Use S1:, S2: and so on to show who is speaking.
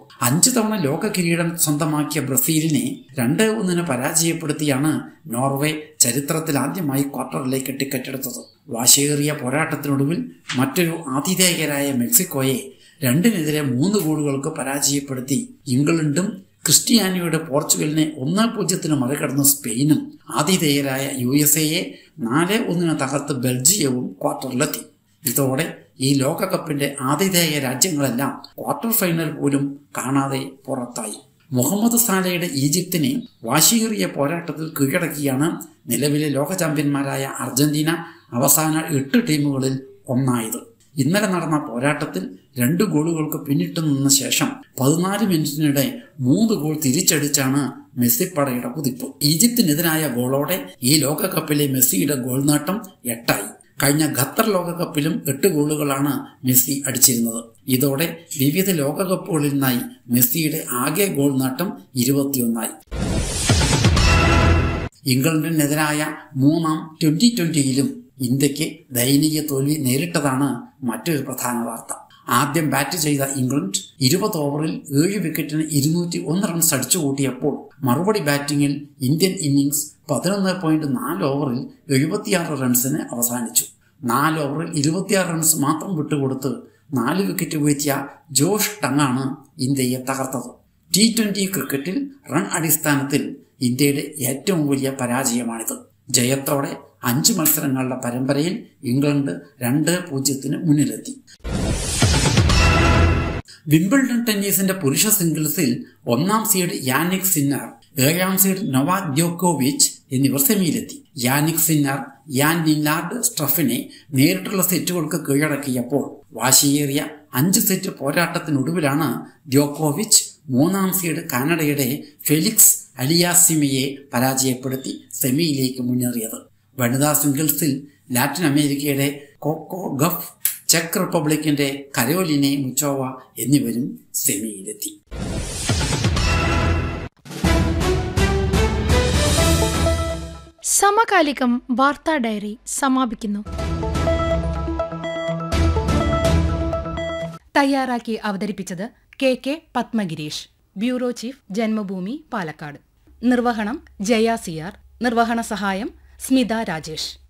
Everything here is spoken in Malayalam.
S1: അഞ്ചു തവണ ലോക കിരീടം സ്വന്തമാക്കിയ ബ്രസീലിനെ രണ്ട് ഒന്നിന് പരാജയപ്പെടുത്തിയാണ് നോർവേ ചരിത്രത്തിൽ ആദ്യമായി ക്വാർട്ടറിലേക്ക് ടിക്കറ്റ് എടുത്തത് വാശിയേറിയ പോരാട്ടത്തിനൊടുവിൽ മറ്റൊരു ആതിഥേയരായ മെക്സിക്കോയെ രണ്ടിനെതിരെ മൂന്ന് ഗോളുകൾക്ക് പരാജയപ്പെടുത്തി ഇംഗ്ലണ്ടും ക്രിസ്ത്യാനിയുടെ പോർച്ചുഗലിനെ ഒന്ന് പൂജ്യത്തിന് മറികടന്ന സ്പെയിനും ആതിഥേയരായ യു എസ് എയെ നാല് ഒന്നിന് തകർത്ത് ബെൽജിയവും ക്വാർട്ടറിലെത്തി ഇതോടെ ഈ ലോകകപ്പിന്റെ ആതിഥേയ രാജ്യങ്ങളെല്ലാം ക്വാർട്ടർ ഫൈനൽ പോലും കാണാതെ പുറത്തായി മുഹമ്മദ് സാലയുടെ ഈജിപ്തിനെ വാശിയേറിയ പോരാട്ടത്തിൽ കീഴടക്കിയാണ് നിലവിലെ ലോക ചാമ്പ്യന്മാരായ അർജന്റീന അവസാന എട്ട് ടീമുകളിൽ ഒന്നായത് ഇന്നലെ നടന്ന പോരാട്ടത്തിൽ രണ്ട് ഗോളുകൾക്ക് പിന്നിട്ട് നിന്ന ശേഷം പതിനാല് മിനിറ്റിനിടെ മൂന്ന് ഗോൾ തിരിച്ചടിച്ചാണ് മെസ്സിപ്പടയുടെ കുതിപ്പ് ഈജിപ്തിനെതിരായ ഗോളോടെ ഈ ലോകകപ്പിലെ മെസ്സിയുടെ ഗോൾ നേട്ടം എട്ടായി കഴിഞ്ഞ ഖത്തർ ലോകകപ്പിലും എട്ട് ഗോളുകളാണ് മെസ്സി അടിച്ചിരുന്നത് ഇതോടെ വിവിധ ലോകകപ്പുകളിൽ നിന്നായി മെസ്സിയുടെ ആകെ ഗോൾ നേട്ടം ഇരുപത്തിയൊന്നായി ഇംഗ്ലണ്ടിനെതിരായ മൂന്നാം ട്വന്റി ട്വന്റിയിലും ഇന്ത്യക്ക് ദയനീയ തോൽവി നേരിട്ടതാണ് മറ്റൊരു പ്രധാന വാർത്ത ആദ്യം ബാറ്റ് ചെയ്ത ഇംഗ്ലണ്ട് ഇരുപത് ഓവറിൽ ഏഴ് വിക്കറ്റിന് ഇരുന്നൂറ്റി ഒന്ന് റൺസ് അടിച്ചുകൂട്ടിയപ്പോൾ മറുപടി ബാറ്റിംഗിൽ ഇന്ത്യൻ ഇന്നിംഗ്സ് പതിനൊന്ന് പോയിന്റ് നാല് ഓവറിൽ എഴുപത്തിയാറ് റൺസിന് അവസാനിച്ചു നാല് ഓവറിൽ ഇരുപത്തിയാറ് റൺസ് മാത്രം വിട്ടുകൊടുത്ത് നാല് വിക്കറ്റ് വീഴ്ത്തിയ ജോഷ് ടങ്ങാണ് ഇന്ത്യയെ തകർത്തത് ടി ട്വന്റി ക്രിക്കറ്റിൽ റൺ അടിസ്ഥാനത്തിൽ ഇന്ത്യയുടെ ഏറ്റവും വലിയ പരാജയമാണിത് ജയത്തോടെ അഞ്ച് മത്സരങ്ങളുടെ പരമ്പരയിൽ ഇംഗ്ലണ്ട് രണ്ട് പൂജ്യത്തിന് മുന്നിലെത്തി വിംബിൾഡൺ ടെന്നീസിന്റെ പുരുഷ സിംഗിൾസിൽ ഒന്നാം സീഡ് യാനിക് സിന്നർ ഏഴാം സീഡ് നൊവാക് ദ്യോക്കോവിച്ച് എന്നിവർ സെമിയിലെത്തി യാനിക് സിന്നർ യാൻ നിന്നാർഡ് സ്ട്രഫിനെ നേരിട്ടുള്ള സെറ്റുകൾക്ക് കീഴടക്കിയപ്പോൾ വാശിയേറിയ അഞ്ച് സെറ്റ് പോരാട്ടത്തിനൊടുവിലാണ് ദ്യോക്കോവിച്ച് മൂന്നാം സീഡ് കാനഡയുടെ ഫെലിക്സ് അലിയാസിമയെ പരാജയപ്പെടുത്തി സെമിയിലേക്ക് മുന്നേറിയത് വനിതാ സിംഗിൾസിൽ ലാറ്റിൻ അമേരിക്കയുടെ കോക്കോ ഗഫ് ചെക്ക് റിപ്പബ്ലിക്കിന്റെ കരോലിനെ മുച്ചോവ എന്നിവരും സെമിയിലെത്തി
S2: സമകാലികം വാർത്താ ഡയറി സമാപിക്കുന്നു
S3: തയ്യാറാക്കി അവതരിപ്പിച്ചത് K K Padmagireesh bureau chief Janmabhumi Palakkad നിർവഹണം ജയ സിയാർ നിർവഹണ സഹായം സ്മിത രാജേഷ്